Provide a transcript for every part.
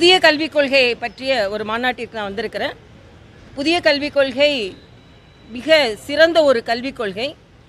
புதிய கல்விக் கொள்கையை பற்றிய ஒரு மாநாட்டிற்கு நான் வந்திருக்கிறேன் புதிய கல்விக் கொள்கை மிக சிறந்த ஒரு கல்விக் கொள்கை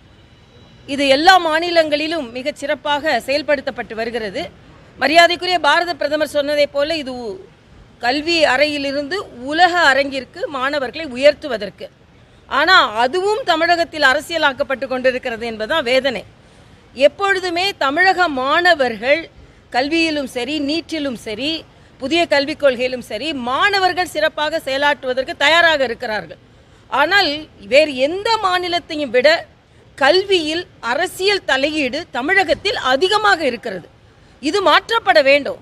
இது எல்லா மாநிலங்களிலும் மிகச் சிறப்பாக செயல்படுத்தப்பட்டு வருகிறது மரியாதைக்குரிய பாரத பிரதமர் சொன்னதைப் போல இது உ- கல்வி அறையிலிருந்து உலக அரங்கிற்கு மாணவர்களை உயர்த்துவதற்கு ஆனால் அதுவும் தமிழகத்தில் அரசியலாக்கப்பட்டு கொண்டிருக்கிறது என்பதுதான் வேதனை எப்பொழுதுமே தமிழக மாணவர்கள் கல்வியிலும் சரி நீட்டிலும் சரி புதிய கல்விக் கொள்கையிலும் சரி மாணவர்கள் சிறப்பாக செயலாற்றுவதற்கு தயாராக இருக்கிறார்கள் ஆனால் வேறு எந்த மாநிலத்தையும் விட கல்வியில் அரசியல் தலையீடு தமிழகத்தில் அதிகமாக இருக்கிறது இது மாற்றப்பட வேண்டும்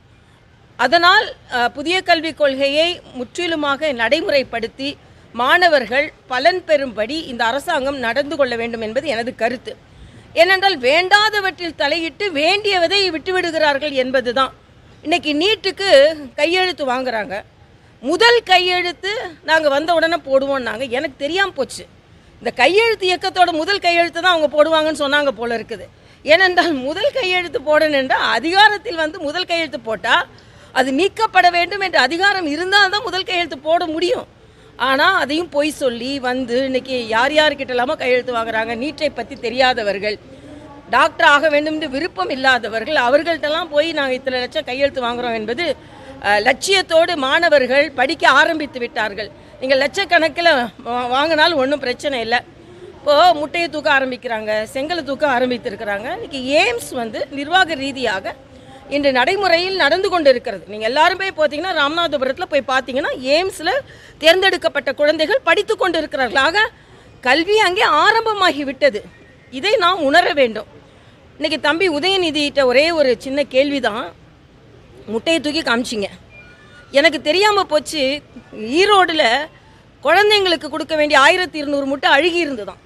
அதனால் அஹ், புதிய கல்விக் கொள்கையை முற்றிலுமாக நடைமுறைப்படுத்தி மாணவர்கள் பலன் பெறும்படி இந்த அரசாங்கம் நடந்து கொள்ள வேண்டும் என்பது எனது கருத்து ஏனென்றால் வேண்டாதவற்றில் தலையிட்டு வேண்டியவதை விட்டுவிடுகிறார்கள் என்பதுதான் இன்னைக்கு நீட்டுக்கு கையெழுத்து வாங்குறாங்க முதல் கையெழுத்து நாங்கள் வந்த உடனே போடுவோம்னாங்க எனக்கு தெரியாமல் போச்சு இந்த கையெழுத்து இயக்கத்தோட முதல் கையெழுத்து தான் அவங்க போடுவாங்கன்னு சொன்னாங்க போல இருக்குது ஏனென்றால் முதல் கையெழுத்து போடணும் என்றால் அதிகாரத்தில் வந்து முதல் கையெழுத்து போட்டால் அது நீக்கப்பட வேண்டும் என்ற அதிகாரம் இருந்தால் தான் முதல் கையெழுத்து போட முடியும் ஆனால் அதையும் பொய் சொல்லி வந்து இன்னைக்கு யார் யார்கிட்ட இல்லாமல் கையெழுத்து வாங்குறாங்க நீட்டை பற்றி தெரியாதவர்கள் டாக்டர் ஆக வேண்டும் என்று விருப்பம் இல்லாதவர்கள் அவர்கள்ட்டெல்லாம் போய் நாங்கள் இத்தனை லட்சம் கையெழுத்து வாங்குறோம் என்பது அஹ், லட்சியத்தோடு மாணவர்கள் படிக்க ஆரம்பித்து விட்டார்கள் நீங்கள் லட்சக்கணக்கில் வா- வாங்கினாலும் ஒன்றும் பிரச்சனை இல்லை இப்போது முட்டையை தூக்க ஆரம்பிக்கிறாங்க செங்கலை தூக்க ஆரம்பித்திருக்கிறாங்க இன்னைக்கு எய்ம்ஸ் வந்து நிர்வாக ரீதியாக இன்று நடைமுறையில் நடந்து கொண்டு இருக்கிறது நீங்கள் எல்லாருமே பார்த்தீங்கன்னா ராமநாதபுரத்தில் போய் பார்த்தீங்கன்னா எய்ம்ஸில் தேர்ந்தெடுக்கப்பட்ட குழந்தைகள் படித்து கொண்டு இருக்கிறார்கள் ஆக கல்வி அங்கே ஆரம்பமாகி விட்டது இதை நாம் உணர வேண்டும் இன்னைக்கு தம்பி உதயநிதியிட்ட ஒரே ஒரு சின்ன கேள்விதான் முட்டையை தூக்கி காமிச்சிங்க எனக்கு தெரியாமல் போச்சு ஈரோடில் குழந்தைங்களுக்கு கொடுக்க வேண்டிய ஆயிரத்தி இருநூறு முட்டை அழுகி இருந்துதான்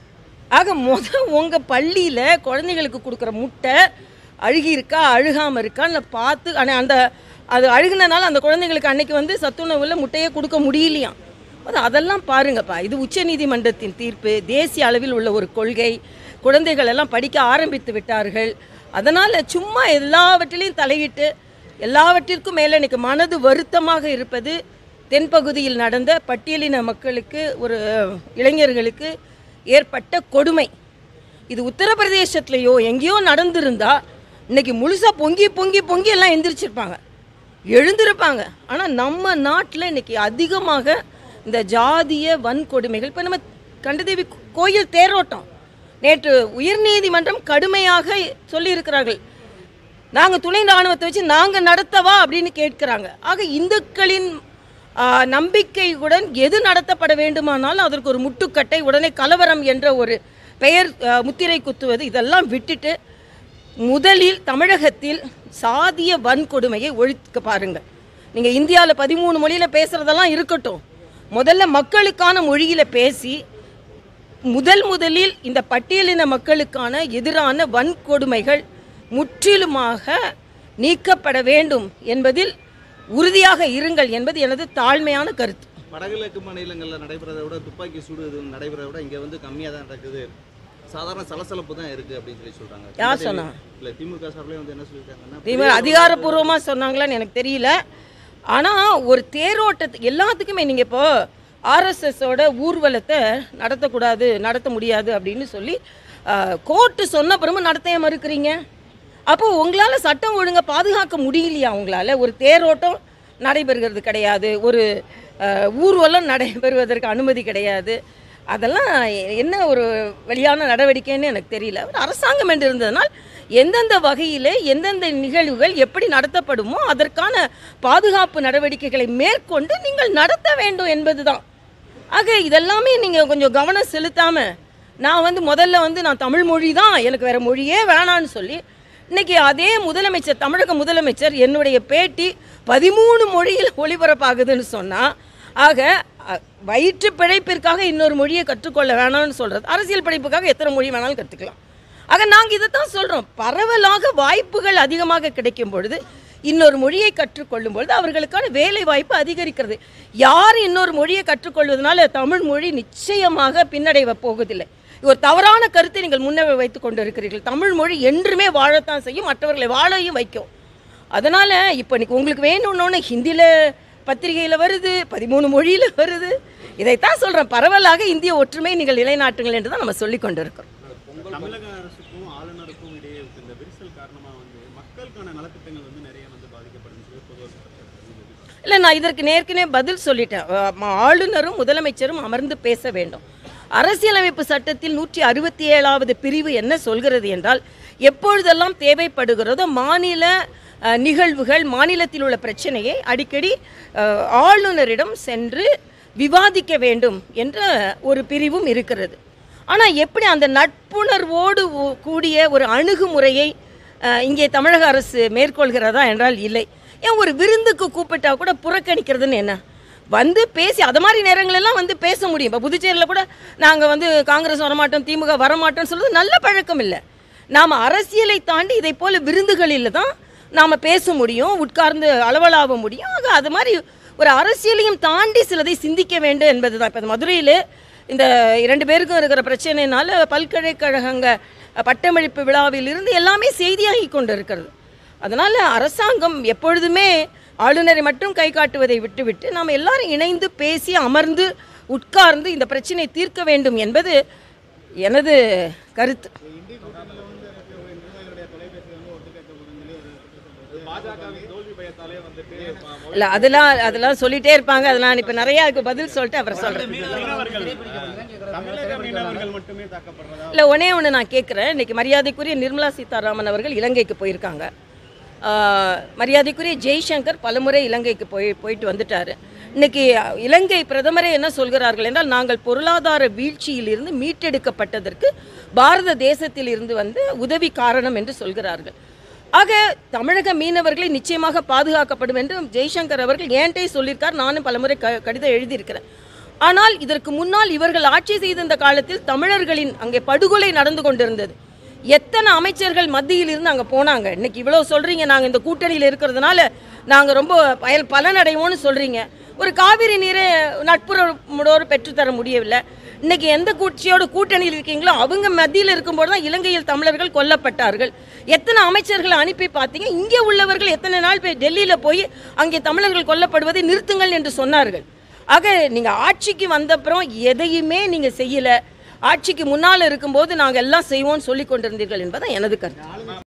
ஆக முத உங்கள் பள்ளியில் குழந்தைங்களுக்கு கொடுக்குற முட்டை அழுகி இருக்கா அழுகாமல் இருக்கான்னு பார்த்து ஆனால் அந்த அது அழுகுனனால அந்த குழந்தைங்களுக்கு அன்னைக்கு வந்து சத்துணவில் முட்டையே கொடுக்க முடியலையாம் அது அதெல்லாம் பாருங்கப்பா இது உச்சநீதிமன்றத்தின் தீர்ப்பு தேசிய அளவில் உள்ள ஒரு கொள்கை குழந்தைகள் எல்லாம் படிக்க ஆரம்பித்து விட்டார்கள் அதனால் சும்மா எல்லாவற்றிலையும் தலையிட்டு எல்லாவற்றிற்கும் மேலே எனக்கு மனது வருத்தமாக இருப்பது தென்பகுதியில் நடந்த பட்டியலின மக்களுக்கு ஒரு இளைஞர்களுக்கு ஏற்பட்ட கொடுமை இது உத்தரப்பிரதேசத்துலேயோ எங்கேயோ நடந்திருந்தா இன்னைக்கு முழுசாக பொங்கி பொங்கி பொங்கி எல்லாம் எந்திரிச்சிருப்பாங்க எழுந்திருப்பாங்க ஆனால் நம்ம நாட்டில் இன்னைக்கு அதிகமாக இந்த ஜாதிய வன்கொடுமைகள் இப்போ நம்ம கண்டதேவி கோயில் தேரோட்டம் நேற்று உயர்நீதிமன்றம் கடுமையாக சொல்லியிருக்கிறார்கள் நாங்கள் துணை ராணுவத்தை வச்சு நாங்கள் நடத்தவா அப்படின்னு கேட்கிறாங்க ஆக இந்துக்களின் ஆ, நம்பிக்கையுடன் எது நடத்தப்பட வேண்டுமானாலும் அதற்கு ஒரு முட்டுக்கட்டை உடனே கலவரம் என்ற ஒரு பெயர் ஆ, முத்திரை குத்துவது இதெல்லாம் விட்டுட்டு முதலில் தமிழகத்தில் சாதிய வன்கொடுமையை ஒழிக்க பாருங்க நீங்கள் இந்தியாவில் பதிமூணு மொழியில் பேசுகிறதெல்லாம் இருக்கட்டும் முதல்ல மக்களுக்கான மொழியில் பேசி முதல் முதலில் இந்த பட்டியலின மக்களுக்கான எதிரான வன்கொடுமைகள் முற்றிலுமாக நீக்கப்பட வேண்டும் என்பதில் உறுதியாக இருங்கள் என்பது எனது தாழ்மையான கருத்து வடகிழக்கு மாநிலங்களில் நடைபெறதை விட துப்பாக்கி சூடு இது நடைபெறதை விட இங்கே வந்து கம்மியாக தான் நடக்குது சாதாரண சலசலப்பு தான் இருக்கு அப்படின்னு சொல்லி சொல்றாங்க யார் சொன்னா? இல்லை திமுக சார்பிலே வந்து என்ன சொல்லியிருக்காங்கன்னா இவங்க அதிகாரப்பூர்வமாக சொன்னாங்களான்னு எனக்கு தெரியல ஆனால் ஒரு தேரோட்டத்து எல்லாத்துக்குமே நீங்கள் இப்போ ஆர்எஸ்எஸோட ஊர்வலத்தை நடத்தக்கூடாது நடத்த முடியாது அப்படின்னு சொல்லி கோர்ட்டு சொன்ன பிறகு நடத்தைய மறுக்கிறீங்க அப்போ உங்களால் சட்டம் ஒழுங்கை பாதுகாக்க முடியலையா உங்களால் ஒரு தேரோட்டம் நடைபெறுகிறது கிடையாது ஒரு அஹ், ஊர்வலம் நடைபெறுவதற்கு அனுமதி கிடையாது அதெல்லாம் என்ன ஒரு வெளியான நடவடிக்கைன்னு எனக்கு தெரியல ஒரு அரசாங்கம் என்று இருந்ததனால் எந்தெந்த வகையில் எந்தெந்த நிகழ்வுகள் எப்படி நடத்தப்படுமோ அதற்கான பாதுகாப்பு நடவடிக்கைகளை மேற்கொண்டு நீங்கள் நடத்த வேண்டும் என்பதுதான் ஆக இதெல்லாமே நீங்கள் கொஞ்சம் கவனம் செலுத்தாமல் நான் வந்து முதல்ல வந்து நான் தமிழ் மொழி தான் எனக்கு வேறு மொழியே வேணான்னு சொல்லி இன்னைக்கு அதே முதலமைச்சர் தமிழக முதலமைச்சர் என்னுடைய பேட்டி பதிமூணு மொழியில் ஒளிபரப்பாகுதுன்னு சொன்னால் ஆக அ- வயிற்று பிழைப்பிற்காக இன்னொரு மொழியை கற்றுக்கொள்ள வேணாம்னு சொல்கிறது அரசியல் படிப்புக்காக எத்தனை மொழி வேணாலும் கற்றுக்கலாம் ஆக நாங்கள் இதை தான் சொல்கிறோம் பரவலாக வாய்ப்புகள் அதிகமாக கிடைக்கும் பொழுது இன்னொரு மொழியை கற்றுக்கொள்ளும் பொழுது அவர்களுக்கான வேலை வாய்ப்பு அதிகரிக்கிறது யார் இன்னொரு மொழியை கற்றுக்கொள்வதனால தமிழ் மொழி நிச்சயமாக பின்னடைவ போவதில்லை இது ஒரு தவறான கருத்தை நீங்கள் முன்னே வைத்துக் கொண்டு இருக்கிறீர்கள் தமிழ் மொழி என்றுமே வாழத்தான் செய்யும் மற்றவர்களை வாழையும் வைக்கும் அதனால் இப்போ இன்னைக்கு உங்களுக்கு வேணும்னு ஹிந்தியில் பத்திரிகையில் வருது பதிமூணு மொழியில் வருது இதைத்தான் சொல்கிறேன் பரவலாக இந்திய ஒற்றுமை நீங்கள் நிலைநாட்டுங்கள் என்று தான் நம்ம சொல்லி கொண்டு இருக்கிறோம் தமிழக அரசுக்கும் ஆளுநருக்கும் இடையே இருக்க இந்த விரிசல் காரணமா வந்து மக்களுக்கான நலத்திட்டங்கள் வந்து நிறைய வந்து பாதிக்கப்படுதுன்னு சொல்லி பொதுவாக சொல்லப்படுது. இல்லை நான் இதற்கு ஏற்கனவே பதில் சொல்லிட்டேன் அஹ் ம- ஆளுநரும் முதலமைச்சரும் அமர்ந்து பேச வேண்டும் அரசியலமைப்பு சட்டத்தில் நூற்றி அறுபத்தி ஏழாவது பிரிவு என்ன சொல்கிறது என்றால் எப்பொழுதெல்லாம் தேவைப்படுகிறதோ மாநில அஹ், நிகழ்வுகள் மாநிலத்தில் உள்ள பிரச்சனையை அடிக்கடி அஹ், ஆளுநரிடம் சென்று விவாதிக்க வேண்டும் என்ற ஒரு பிரிவும் இருக்கிறது ஆனால் எப்படி அந்த நட்புணர்வோடு ஒ- கூடிய ஒரு அணுகுமுறையை அஹ், இங்கே தமிழக அரசு மேற்கொள்கிறதா என்றால் இல்லை ஏன் ஒரு விருந்துக்கு கூப்பிட்டா கூட புறக்கணிக்கிறதுன்னு என்ன வந்து பேசி அது மாதிரி நேரங்களெல்லாம் வந்து பேச முடியும் இப்போ புதுச்சேரியில் கூட நாங்கள் வந்து காங்கிரஸ் வரமாட்டோம் திமுக வரமாட்டோம்னு சொல்கிறது நல்ல பழக்கம் இல்லை நாம் அரசியலை தாண்டி இதை போல விருந்துகளில் தான் நாம் பேச முடியும் உட்கார்ந்து அளவலாவ முடியும் ஆக அது மாதிரி ஒரு அரசியலையும் தாண்டி சிலதை சிந்திக்க வேண்டும் என்பது தான் இப்போ மதுரையில் இந்த இரண்டு பேருக்கும் இருக்கிற பிரச்சனைனால பல்கலைக்கழகங்க பட்டமளிப்பு விழாவில் இருந்து எல்லாமே செய்தியாகி கொண்டு இருக்கிறது அதனால் அரசாங்கம் எப்பொழுதுமே ஆளுநரை மட்டும் கை காட்டுவதை விட்டுவிட்டு நாம் எல்லாரும் இணைந்து பேசி அமர்ந்து உட்கார்ந்து இந்த பிரச்சனையை தீர்க்க வேண்டும் என்பது எனது கருத்து பாஜகவின் தோல்வி பயத்தாலே வந்துட்டு இல்லை அதெல்லாம் அதெல்லாம் சொல்லிட்டே இருப்பாங்க அதெல்லாம் இப்போ நிறையா அதுக்கு பதில் சொல்லிட்டு அப்புறம் சொல்கிறேன் மீனவர்கள் தமிழக மீனவர்கள் மட்டுமே தாக்கப்படுறதா இல்லை ஒன்னே ஒன்று நான் கேட்குறேன் இன்னைக்கு மரியாதைக்குரிய நிர்மலா சீதாராமன் அவர்கள் இலங்கைக்கு போயிருக்காங்க ஆஹ், மரியாதைக்குரிய ஜெய்சங்கர் பலமுறை இலங்கைக்கு போய் போயிட்டு வந்துட்டார் இன்னைக்கு இலங்கை பிரதமரே என்ன சொல்கிறார்கள் என்றால் நாங்கள் பொருளாதார வீழ்ச்சியிலிருந்து மீட்டெடுக்கப்பட்டதற்கு பாரத தேசத்தில் இருந்து வந்து உதவி காரணம் என்று சொல்கிறார்கள் ஆக தமிழக மீனவர்களை நிச்சயமாக பாதுகாக்கப்படும் என்று ஜெய்சங்கர் அவர்கள் ஏன்ட்டே சொல்லியிருக்கார் நானும் பலமுறை க கடிதம் எழுதியிருக்கிறேன் ஆனால் இதற்கு முன்னால் இவர்கள் ஆட்சி செய்த இந்த காலத்தில் தமிழர்களின் அங்கே படுகொலை நடந்து கொண்டிருந்தது எத்தனை அமைச்சர்கள் மத்தியில் இருந்து அங்கே போனாங்க இன்னைக்கு இவ்வளோ சொல்கிறீங்க நாங்கள் இந்த கூட்டணியில் இருக்கிறதுனால நாங்கள் ரொம்ப பயல் பலனடைவோம்னு சொல்கிறீங்க ஒரு காவிரி நீரை நட்புறவோடு பெற்றுத்தர முடியவில்லை இன்னைக்கு எந்த கட்சியோட கூட்டணியில் இருக்கீங்களோ அவங்க மத்தியில் இருக்கும்போது தான் இலங்கையில் தமிழர்கள் கொல்லப்பட்டார்கள் எத்தனை அமைச்சர்களை அனுப்பி பார்த்தீங்க இங்கே உள்ளவர்கள் எத்தனை நாள் போய் டெல்லியில் போய் அங்கே தமிழர்கள் கொல்லப்படுவதை நிறுத்துங்கள் என்று சொன்னார்கள் ஆக நீங்கள் ஆட்சிக்கு வந்தப்புறம் எதையுமே நீங்கள் செய்யலை ஆட்சிக்கு முன்னால் இருக்கும்போது நாங்கள் எல்லாம் செய்வோம்னு சொல்லி கொண்டிருந்தீர்கள் என்பதான் எனது கருத்து